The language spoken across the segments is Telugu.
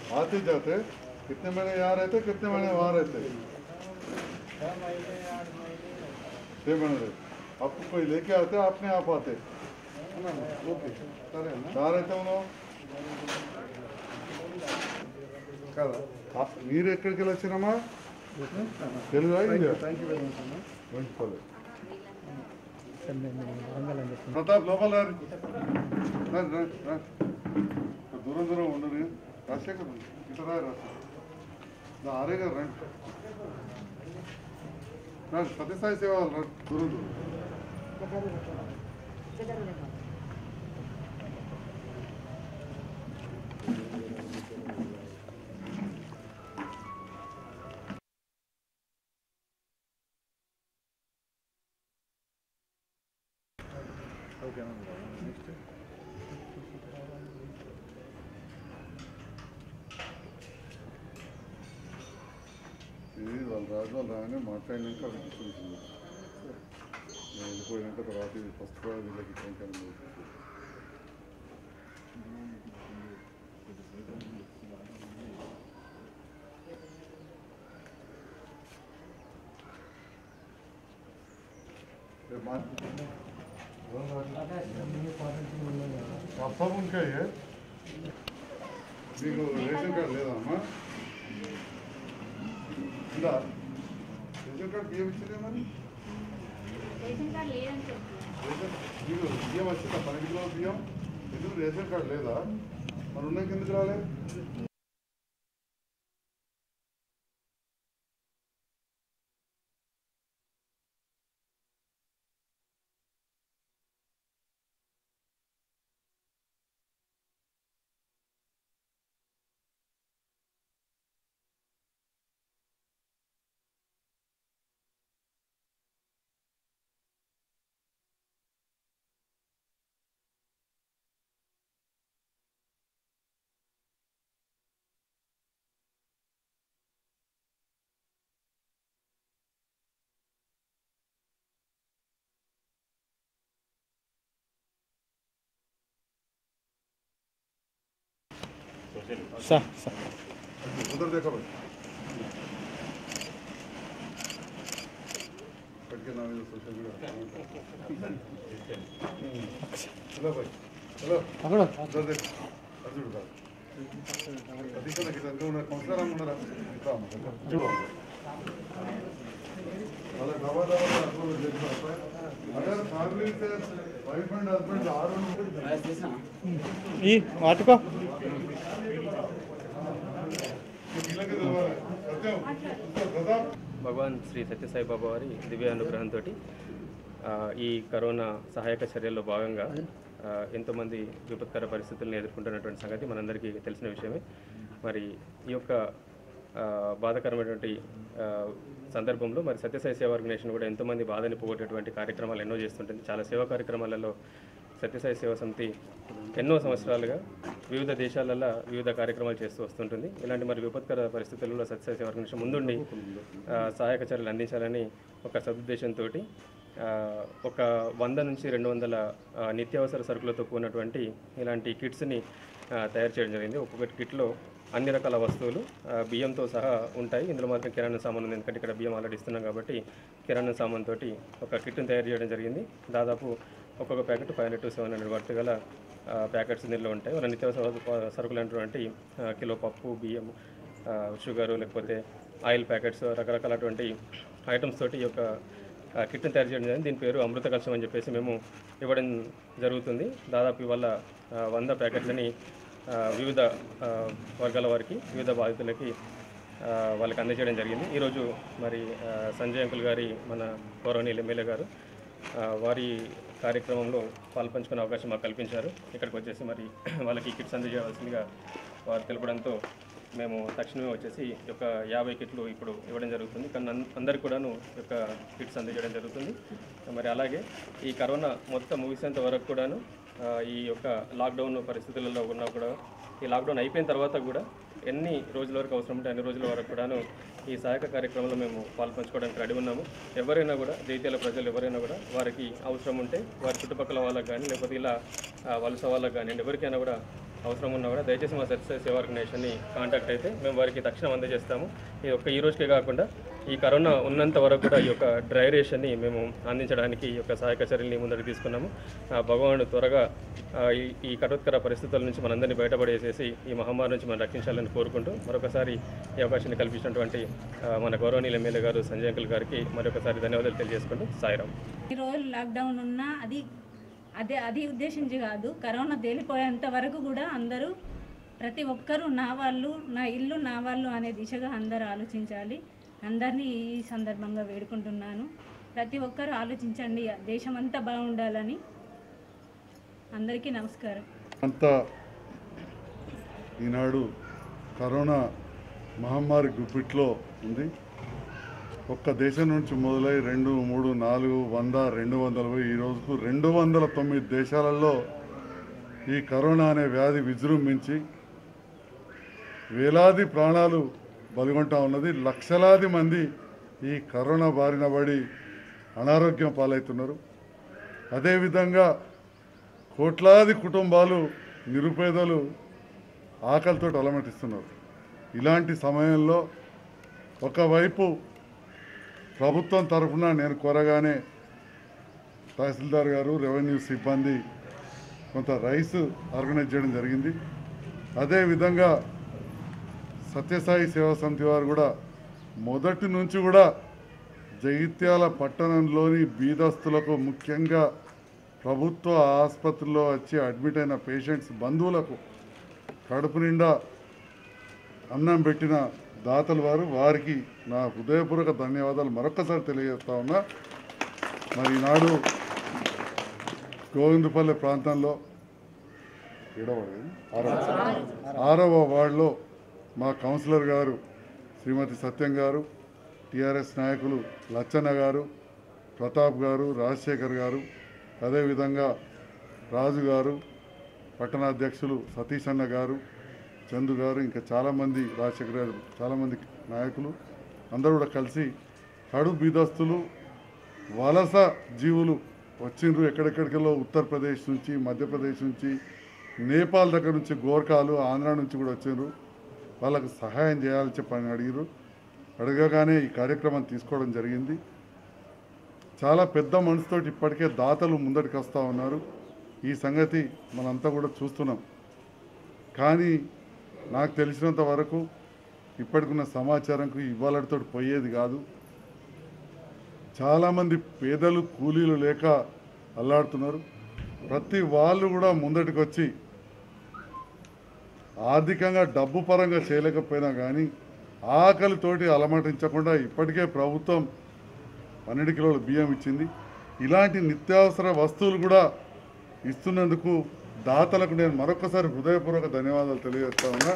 आते जाते कितने महीने यहाँ रहते कितने महीने वहाँ रहते छह महीने रहते आपको कोई लेके आते अपने आप आते ఓకే సరే అన్న कहाँ रहते हो लोग కదా ఆ- మీరు ఎక్కడికి వెళ్ళి వచ్చినామా Telugu India thank you very much అన్న మంచిపోలే సార్ మేము వరంగల్ అని చెప్తున్నాం ప్రతాప్ లోపల రండి. రండి, రండి, రండి. ఇక్కడ దూరం దూరం ఉండరు రాజశేఖర్ ఇట్లా రాయి రాజశేఖర్ నా ఆరే గారు రండి రండి సత్యసాయి సేవ వాళ్ళు రండి దూరం దూరం ఓకే అన్న నెక్స్ట్ ఇది వాళ్ళ రాజు వాళ్ళు రాగానే మాట్లాడినాక అది చూసింది నేను వెళ్ళిపోయినాక తర్వాత ఇది ఫస్ట్ వీళ్ళకి ఇంకెంకైనా आप सब उनका ही है మీకు రేషన్ కార్డు లేదా అమ్మా ఉందా రేషన్ కార్డు బియ్యం ఇచ్చిందే మరి రేషన్ కార్డు లేదని చెప్తున్నారు రేషన్ మీకు బియ్యం వచ్చిందా పది కిలోల బియ్యం ఎందుకు రేషన్ కార్డు లేదా మరి ఉన్నాయి ఎందుకు రాలే సార్ సార్ उधर देखो भाई पटके नाम है सोशल मीडिया हेलो भाई हेलो అక్కడ उधर देख अर्जुन का अधिक ना किसान को ना कौन सा नाम उन्होंने रखा है जो अगर दवा दवा आपको देखना होता है अगर फैमिली से वाइफ एंड हस्बैंड आर ఈ వాటికో सत्यम प्रताप భగవాన్ శ్రీ సత్యసాయి బాబా వారి దివ్య అనుగ్రహంతో ఈ కరోనా సహాయక చర్యల్లో భాగంగా ఆ, ఎంతోమంది విపత్కర పరిస్థితులను ఎదుర్కొంటున్నటువంటి సంగతి మనందరికీ తెలిసిన విషయమే మరి ఈ యొక్క ఆ, బాధాకరమైనటువంటి ఆ, సందర్భంలో మరి సత్యసాయి సేవా ఆర్గనైజేషన్ కూడా ఎంతోమంది బాధని పోగొట్టేటువంటి కార్యక్రమాలు ఎన్నో చేస్తుంటుంది చాలా సేవా కార్యక్రమాలలో సత్యసాయి సేవా సమితి ఎన్నో సంవత్సరాలుగా వివిధ దేశాలలో వివిధ కార్యక్రమాలు చేస్తూ వస్తుంటుంది ఇలాంటి మరి విపత్కర పరిస్థితుల్లో సత్యసాయి సేవా ఆర్గనైజేషన్ ముందుండి ఆ, సహాయక చర్యలు అందించాలని ఒక సదుద్దేశంతో ఒక వంద నుంచి రెండు వందల ఆ, నిత్యావసర సరుకులతో కూడినటువంటి ఇలాంటి కిట్స్ని ఆ, తయారు చేయడం జరిగింది ఒక్కొక్కటి కిట్లో అన్ని రకాల వస్తువులు ఆ, బియ్యంతో సహా ఉంటాయి ఇందులో మాత్రం కిరాణా సామాన్ ఉంది ఎందుకంటే ఇక్కడ బియ్యం ఆల్రెడీ ఇస్తున్నాం కాబట్టి కిరాణా సామాన్ తోటి ఒక కిట్ని తయారు చేయడం జరిగింది దాదాపు ఒక్కొక్క packet five hundred to seven hundred worth గల ఆ, ప్యాకెట్స్ దీనిలో ఉంటాయి మన నిత్యావసర సరుకులు అనేటువంటి ఆ, కిలో పప్పు బియ్యం ఆ, షుగరు లేకపోతే ఆయిల్ ప్యాకెట్స్ రకరకాలటువంటి ఐటమ్స్ తోటి ఈ యొక్క ఆ, కిట్ని తయారు చేయడం జరిగింది దీని పేరు అమృత కలశం అని చెప్పేసి మేము ఇవ్వడం జరుగుతుంది దాదాపు ఇవాళ ఆ, వంద ప్యాకెట్లని ఆ, వివిధ ఆ, వర్గాల వారికి వివిధ బాధితులకి ఆ, వాళ్ళకి అందజేయడం జరిగింది ఈరోజు మరి ఆ, సంజయ్ అంకుల్ గారి మన గౌరవనీయులు ఎమ్మెల్యే గారు ఆ, వారి కార్యక్రమంలో పాల్పంచుకునే అవకాశం మాకు కల్పించారు ఇక్కడికి వచ్చేసి మరి వాళ్ళకి కిట్స్ అందజేయవలసిందిగా వారు తెలపడంతో మేము తక్షణమే వచ్చేసి ఈ యొక్క యాభై కిట్లు ఇప్పుడు ఇవ్వడం జరుగుతుంది కానీ అన్- అందరికి కూడాను ఈ యొక్క కిట్స్ అందజేయడం జరుగుతుంది మరి అలాగే ఈ కరోనా మొత్తం ముగిసేంత వరకు కూడాను ఆ, ఈ యొక్క లాక్డౌన్ పరిస్థితులలో ఉన్నా కూడా ఈ లాక్డౌన్ అయిపోయిన తర్వాత కూడా ఎన్ని రోజుల వరకు అవసరం ఉంటే అన్ని రోజుల వరకు కూడాను ఈ సహాయక కార్యక్రమంలో మేము పాల్పంచుకోవడానికి రెడీ ఉన్నాము ఎవరైనా కూడా జైత్యాల ప్రజలు ఎవరైనా కూడా వారికి అవసరం ఉంటే వారి చుట్టుపక్కల వాళ్ళకి కానీ లేకపోతే ఇలా ఆ, వలస వాళ్ళకి కానీ ఎవరికైనా కూడా అవసరం ఉన్నా కూడా దయచేసి మా సత్యసాయి సేవా ఆర్గనైజేషన్ని కాంటాక్ట్ అయితే మేము వారికి తక్షణం అందజేస్తాము ఇది ఒక్క ఈ రోజుకే కాకుండా ఈ కరోనా ఉన్నంత వరకు కూడా ఈ యొక్క డ్రై రేషన్ని మేము అందించడానికి ఈ యొక్క సహాయక చర్యల్ని ముందరికి తీసుకున్నాము ఆ భగవానుడు త్వరగా ఆ, ఈ ఈ కరోత్కర పరిస్థితుల నుంచి మనందరినీ బయటపడేసేసి ఈ మహమ్మారి నుంచి మనం రక్షించాలని కోరుకుంటూ మరొకసారి ఈ అవకాశాన్ని కల్పించినటువంటి ఆ, మన గౌరవనీయుల ఎమ్మెల్యే గారు సంజయ్ అంకుల్ గారికి మరొకసారి ధన్యవాదాలు తెలియజేసుకుంటూ సాయిరామ్ ఈ రోజు లాక్డౌన్ ఉన్నా అది అదే అది ఉద్దేశించి కాదు కరోనా తేలిపోయేంత వరకు కూడా అందరూ ప్రతి ఒక్కరూ నా వాళ్ళు నా ఇల్లు నా వాళ్ళు అనే దిశగా అందరూ ఆలోచించాలి అందరినీ ఈ సందర్భంగా వేడుకుంటున్నాను ప్రతి ఒక్కరూ ఆలోచించండి దేశం అంతా బాగుండాలని అందరికీ నమస్కారం అంతా ఈనాడు కరోనా మహమ్మారి గుప్పిట్లో ఉంది ఒక్క దేశం నుంచి మొదలై రెండు మూడు నాలుగు వంద రెండు వందల పోయి ఈ రోజుకు రెండు వందల తొమ్మిది దేశాలలో ఈ కరోనా అనే వ్యాధి విజృంభించి వేలాది ప్రాణాలు బలిగొంటా ఉన్నది లక్షలాది మంది ఈ కరోనా బారిన పడి అనారోగ్యం పాలవుతున్నారు అదేవిధంగా కోట్లాది కుటుంబాలు నిరుపేదలు ఆకలితో అలమటిస్తున్నారు ఇలాంటి సమయంలో ఒకవైపు ప్రభుత్వం తరఫున నేను కోరగానే తహసీల్దార్ గారు రెవెన్యూ సిబ్బంది కొంత రైస్ ఆర్గనైజ్ చేయడం జరిగింది అదేవిధంగా సత్యసాయి సేవా సమితి వారు కూడా మొదటి నుంచి కూడా జగిత్యాల పట్టణంలోని బీదస్తులకు ముఖ్యంగా ప్రభుత్వ ఆసుపత్రిలో వచ్చి అడ్మిట్ అయిన పేషెంట్స్ బంధువులకు కడుపు నిండా అన్నం పెట్టిన దాతలు వారు వారికి నా హృదయపూర్వక ధన్యవాదాలు మరొకసారి తెలియజేస్తా ఉన్నా మరి ఈనాడు గోవిందపల్లి ప్రాంతంలో ఏడవ వార్డు ఇది? ఆరవ ఆరవ వార్డులో మా కౌన్సిలర్ గారు శ్రీమతి సత్యం గారు టిఆర్ఎస్ నాయకులు లచ్చన్న గారు ప్రతాప్ గారు రాజశేఖర్ గారు అదేవిధంగా రాజు గారు పట్టణాధ్యక్షులు సతీష్ అన్న గారు చందు గారు ఇంకా చాలామంది రాజశేఖర్ గారు చాలామంది నాయకులు అందరూ కూడా కలిసి కడు బీదస్తులు వలస జీవులు వచ్చిండ్రు ఎక్కడెక్కడికెళ్ళో ఉత్తరప్రదేశ్ నుంచి మధ్యప్రదేశ్ నుంచి నేపాల్ దగ్గర నుంచి గోర్ఖాలు ఆంధ్ర నుంచి కూడా వచ్చిండ్రు వాళ్ళకు సహాయం చేయాలని చెప్పని అడిగారు అడగగానే ఈ కార్యక్రమం తీసుకోవడం జరిగింది చాలా పెద్ద మనసుతోటి ఇప్పటికే దాతలు ముందటికి వస్తూ ఉన్నారు ఈ సంగతి మనంతా కూడా చూస్తున్నాం కానీ నాకు తెలిసినంత వరకు ఇప్పటికున్న సమాచారంకు ఇవాళతో పోయేది కాదు చాలామంది పేదలు కూలీలు లేక అల్లాడుతున్నారు ప్రతి వాళ్ళు కూడా ముందటికి వచ్చి ఆర్థికంగా డబ్బు పరంగా చేయలేకపోయినా కానీ ఆకలితోటి అలమటించకుండా ఇప్పటికే ప్రభుత్వం పన్నెండు కిలోల బియ్యం ఇచ్చింది ఇలాంటి నిత్యావసర వస్తువులు కూడా ఇస్తున్నందుకు దాతలకు నేను మరొకసారి హృదయపూర్వక ధన్యవాదాలు తెలియజేస్తా ఉన్నా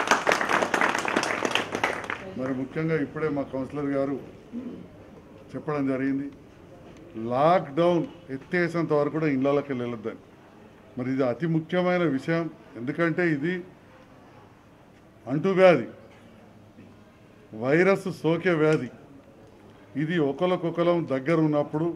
మరి ముఖ్యంగా ఇప్పుడే మా కౌన్సిలర్ గారు చెప్పడం జరిగింది లాక్డౌన్ ఎత్తేసేంత వరకు కూడా ఇళ్ళకి వెళ్ళొద్దని మరి ఇది అతి ముఖ్యమైన విషయం ఎందుకంటే ఇది అంటువ్యాధి వైరస్ సోకే వ్యాధి ఇది ఒకరికొకరం దగ్గర ఉన్నప్పుడు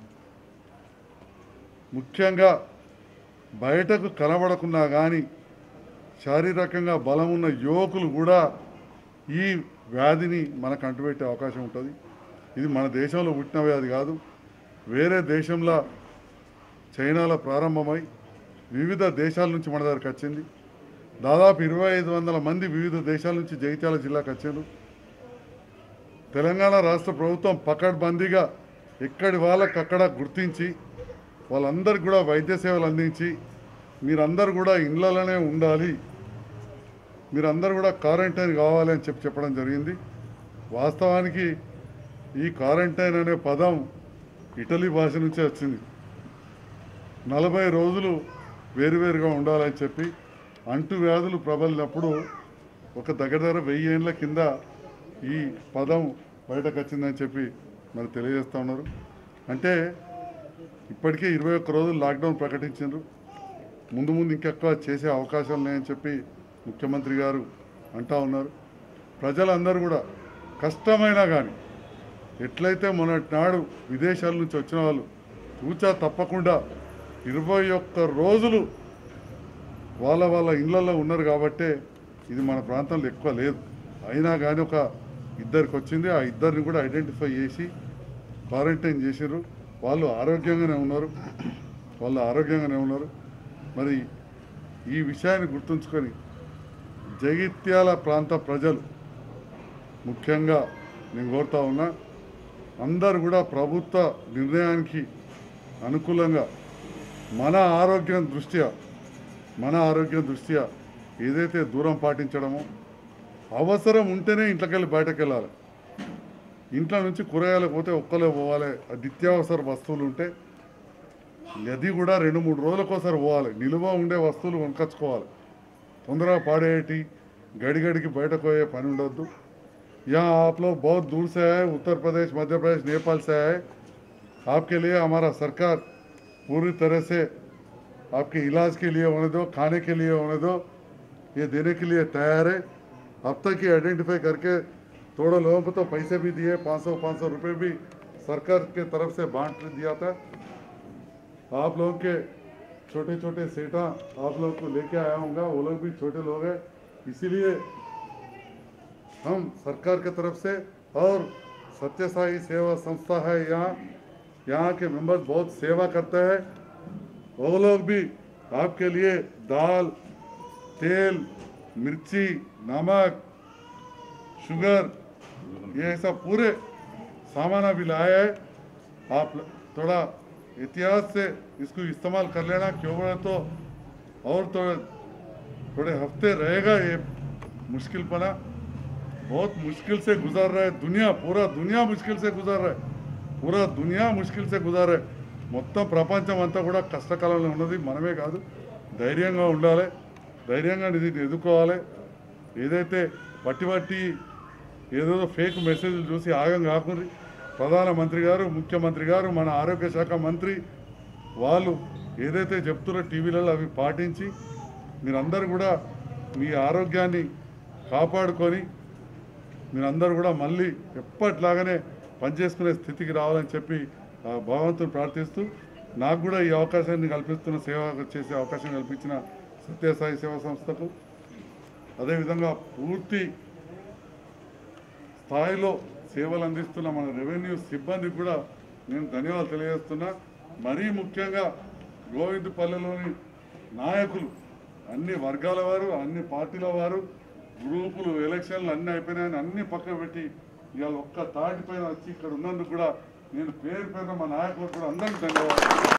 ముఖ్యంగా బయటకు కనబడకున్నా కానీ శారీరకంగా బలం ఉన్న యువకులు కూడా ఈ వ్యాధిని మనకు అంటుపెట్టే అవకాశం ఉంటుంది ఇది మన దేశంలో పుట్టిన వ్యాధి కాదు వేరే దేశంలో చైనాలో ప్రారంభమై వివిధ దేశాల నుంచి మన దగ్గరకు వచ్చింది దాదాపు ఇరవై ఐదు వందల మంది వివిధ దేశాల నుంచి జగిత్యాల జిల్లాకు వచ్చారు తెలంగాణ రాష్ట్ర ప్రభుత్వం పకడ్బందీగా ఎక్కడి వాళ్ళకి అక్కడ గుర్తించి వాళ్ళందరికీ కూడా వైద్య సేవలు అందించి మీరందరూ కూడా ఇళ్ళలోనే ఉండాలి మీరందరూ కూడా క్వారంటైన్ కావాలి అని చెప్పి చెప్పడం జరిగింది వాస్తవానికి ఈ క్వారంటైన్ అనే పదం ఇటలీ భాష నుంచే వచ్చింది నలభై రోజులు వేరువేరుగా ఉండాలని చెప్పి అంటు వ్యాధులు ప్రబలినప్పుడు ఒక దగ్గర దగ్గర వెయ్యి ఏళ్ళ కింద ఈ పదం బయటకు వచ్చిందని చెప్పి మరి తెలియజేస్తూ ఉన్నారు అంటే ఇప్పటికే ఇరవై ఒక్క రోజులు లాక్డౌన్ ప్రకటించారు ముందు ముందు ఇంకెక్కువ చేసే అవకాశాలు ఉన్నాయని చెప్పి ముఖ్యమంత్రి గారు అంటా ఉన్నారు ప్రజలందరూ కూడా కష్టమైనా కానీ ఎట్లయితే మొన్నటి నాడు విదేశాల నుంచి వచ్చిన వాళ్ళు తూచా తప్పకుండా ఇరవై ఒక్క రోజులు వాళ్ళ వాళ్ళ ఇళ్ళల్లో ఉన్నారు కాబట్టే ఇది మన ప్రాంతంలో ఎక్కువ లేదు అయినా కానీ ఒక ఇద్దరికి వచ్చింది ఆ ఇద్దరిని కూడా ఐడెంటిఫై చేసి క్వారంటైన్ చేసారు వాళ్ళు ఆరోగ్యంగానే ఉన్నారు వాళ్ళు ఆరోగ్యంగానే ఉన్నారు మరి ఈ విషయాన్ని గుర్తుంచుకొని జగిత్యాల ప్రాంత ప్రజలు ముఖ్యంగా నేను కోరుతా ఉన్నా అందరు కూడా ప్రభుత్వ నిర్ణయానికి అనుకూలంగా మన ఆరోగ్యం దృష్ట్యా మన ఆరోగ్యం దృష్ట్యా ఏదైతే దూరం పాటించడమో అవసరం ఉంటేనే ఇంట్లోకెళ్ళి బయటకు వెళ్ళాలి ఇంట్లో నుంచి కూరగాయలకు పోతే ఒక్కలే పోవాలి ఆ నిత్యావసర వస్తువులు ఉంటే అది కూడా రెండు మూడు రోజులకోసారి పోవాలి నిలువ ఉండే వస్తువులు కొనుకొచ్చుకోవాలి తొందరగా పాడేటి గడిగడికి బయటకు పోయే పని ఉండొద్దు यहाँ आप लोग बहुत दूर से आए उत्तर प्रदेश मध्य प्रदेश नेपाल से आए आपके लिए हमारा सरकार पूरी तरह से आपके इलाज के लिए होने दो खाने के लिए होने दो ये देने के लिए तैयार है अब तक ये आइडेंटिफाई करके थोड़े लोगों को तो पैसे भी दिए 500 500 रुपए भी सरकार के तरफ से बांट दिया था आप लोगों के छोटे छोटे सेठा आप लोग को लेके आया होगा वो लोग भी छोटे लोग हैं इसीलिए हम सरकार के तरफ से और सत्य साई सेवा संस्था है यहाँ यहाँ के मेंबर्स बहुत सेवा करते हैं वो लोग भी आपके लिए दाल तेल मिर्ची नमक शुगर ये सब पूरे सामान अभी लाए हैं आप थोड़ा एहतियात से इसको इस्तेमाल कर लेना क्यों बोले तो और थोड़े थोड़े हफ्ते रहेगा ये मुश्किल पना बहुत मुश्किल से गुजर रहा है दुनिया पूरा दुनिया मुश्किल से गुजर रहा है పూరా దునియా ముష్కిల్ సే గుజారే మొత్తం ప్రపంచం అంతా కూడా కష్టకాలంలో ఉన్నది మనమే కాదు ధైర్యంగా ఉండాలి ధైర్యంగా ఇది ఎదుర్కోవాలి ఏదైతే బట్టి బట్టి ఏదేదో ఫేక్ మెసేజ్లు చూసి ఆగం కాకుండా ప్రధానమంత్రి గారు ముఖ్యమంత్రి గారు మన ఆరోగ్య శాఖ మంత్రి వాళ్ళు ఏదైతే చెప్తున్నారో టీవీలలో అవి పాటించి మీరందరూ కూడా మీ ఆరోగ్యాన్ని కాపాడుకొని మీరందరూ కూడా మళ్ళీ ఎప్పట్లాగానే పనిచేసుకునే స్థితికి రావాలని చెప్పి ఆ భగవంతుని ప్రార్థిస్తూ నాకు కూడా ఈ అవకాశాన్ని కల్పిస్తున్న సేవ చేసే అవకాశం కల్పించిన సత్యసాయి సేవా సంస్థకు అదేవిధంగా పూర్తి స్థాయిలో సేవలు అందిస్తున్న మన రెవెన్యూ సిబ్బందికి కూడా నేను ధన్యవాదాలు తెలియజేస్తున్నా మరీ ముఖ్యంగా గోవిందపల్లెలోని నాయకులు అన్ని వర్గాల వారు అన్ని పార్టీల వారు గ్రూపులు ఎలక్షన్లు అన్నీ అయిపోయినాయని అన్ని పక్కన పెట్టి ఇవాళ ఒక్క తాటి పైన వచ్చి ఇక్కడ ఉన్నందుకు కూడా నేను పేరు పేరున మా నాయకులకు కూడా అందరికీ ధన్యవాదాలు